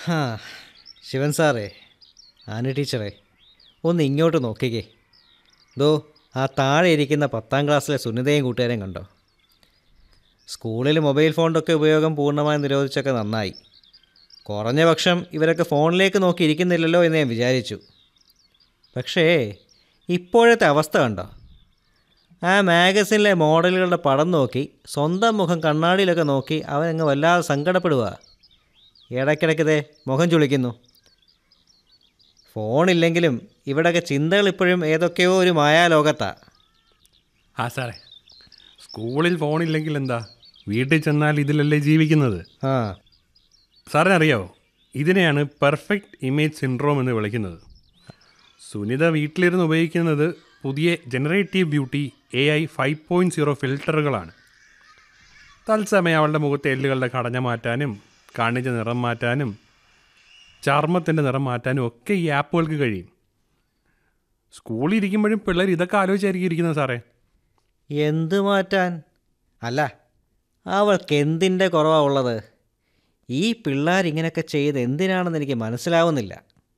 ഹാ ശിവൻ സാറേ ആന ടീച്ചറേ ഒന്ന് ഇങ്ങോട്ട് നോക്കിക്കേ ദോ ആ താഴെ ഇരിക്കുന്ന പത്താം ക്ലാസ്സിലെ സുനിതയും കൂട്ടുകാരെയും കണ്ടോ സ്കൂളിൽ മൊബൈൽ ഫോണിൻ്റെ ഒക്കെ ഉപയോഗം പൂർണ്ണമായും നിരോധിച്ചൊക്കെ നന്നായി കുറഞ്ഞ പക്ഷം ഇവരൊക്കെ ഫോണിലേക്ക് നോക്കി ഇരിക്കുന്നില്ലല്ലോ എന്ന് ഞാൻ വിചാരിച്ചു പക്ഷേ ഇപ്പോഴത്തെ അവസ്ഥ കണ്ടോ ആ മാഗസിനിലെ മോഡലുകളുടെ പടം നോക്കി സ്വന്തം മുഖം കണ്ണാടിയിലൊക്കെ നോക്കി അവനങ്ങ് വല്ലാതെ സങ്കടപ്പെടുക ഇടയ്ക്കിടയ്ക്ക് ദേ മുഖം ചുളിക്കുന്നു ഫോണില്ലെങ്കിലും ഇവിടെയൊക്കെ ചിന്തകൾ ഇപ്പോഴും ഏതൊക്കെയോ ഒരു മായാലോകത്താ ആ സാറേ സ്കൂളിൽ ഫോണില്ലെങ്കിൽ എന്താ വീട്ടിൽ ചെന്നാൽ ഇതിലല്ലേ ജീവിക്കുന്നത് ആ സാറിന് അറിയാവോ ഇതിനെയാണ് പെർഫെക്റ്റ് ഇമേജ് സിൻഡ്രോം എന്ന് വിളിക്കുന്നത് സുനിത വീട്ടിലിരുന്ന് ഉപയോഗിക്കുന്നത് പുതിയ generative beauty A I five point zero ഫിൽറ്ററുകളാണ് തത്സമയം അവളുടെ മുഖത്തെ എല്ലുകളുടെ ഘടന മാറ്റാനും കണ്ണിൻ്റെ നിറം മാറ്റാനും ചർമ്മത്തിൻ്റെ നിറം മാറ്റാനും ഒക്കെ ഈ ആപ്പുകൾക്ക് കഴിയും സ്കൂളിൽ ഇരിക്കുമ്പോഴും പിള്ളേർ ഇതൊക്കെ ആലോചിച്ചായിരിക്കും ഇരിക്കുന്നത് സാറേ എന്ത് മാറ്റാൻ അല്ല അവൾക്ക് എന്തിൻ്റെ കുറവാ ഉള്ളത് ഈ പിള്ളേർ ഇങ്ങനെയൊക്കെ ചെയ്ത് എന്തിനാണെന്ന് എനിക്ക് മനസ്സിലാവുന്നില്ല